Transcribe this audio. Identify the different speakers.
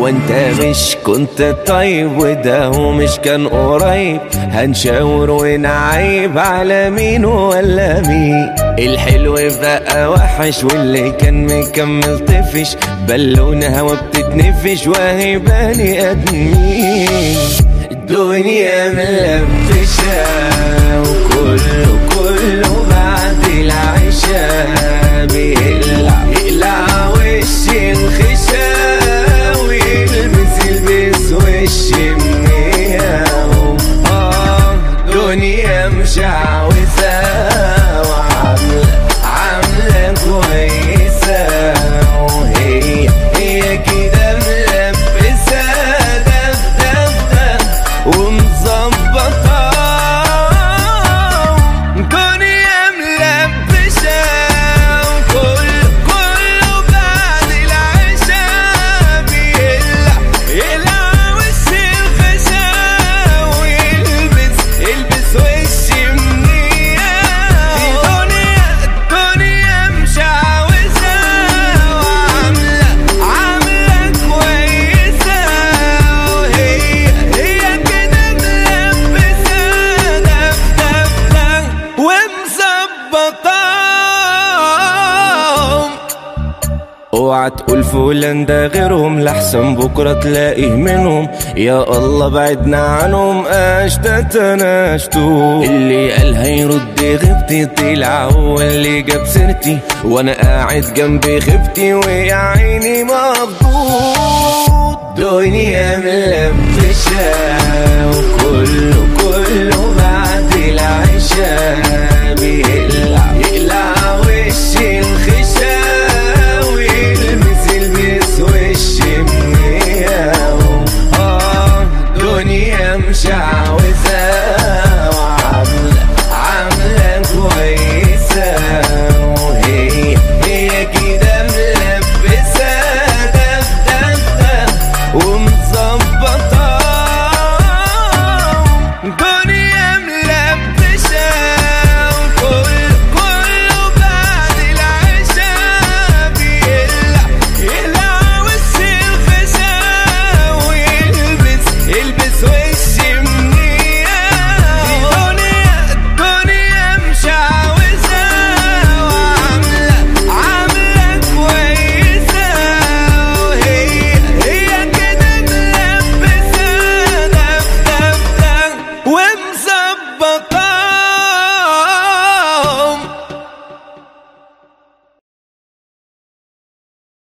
Speaker 1: وانت مش كنت طيب وده هو مش كان قريب هنشاور ونعيب على مين ولا مين الحلو بقى وحش واللي كان مكمل طفش بالونها وبتتنفش وهي بني ادمين الدنيا ملبشة وكله كله بعد العشاء بيقلع يقلع وش الخشا ويلبس يلبس وش منياو اه دنيا مشعوذة وعاملة عاملة كويسة وهي هي كده ملبسة دف دف دف ومظبطة دنيا ملبسة وكل كله بعد العشاء بيقلع يقلع وش الخشا ويلبس يلبس وش منية دنيا الدنيا مشعوذة وعاملة عاملة كويسة وهي هي كده ملبسة دف دف دف ومظبطة اوعى تقول فلان ده غيرهم لحسن بكره تلاقيه منهم يا الله بعدنا عنهم اشتتنا اشتو اللي قال هيرد غيبتي طلع هو اللي جاب سيرتي وانا قاعد جنبي غيبتي ويا عيني مخضوض دنيا ملبشة وكله كله بعد العشاء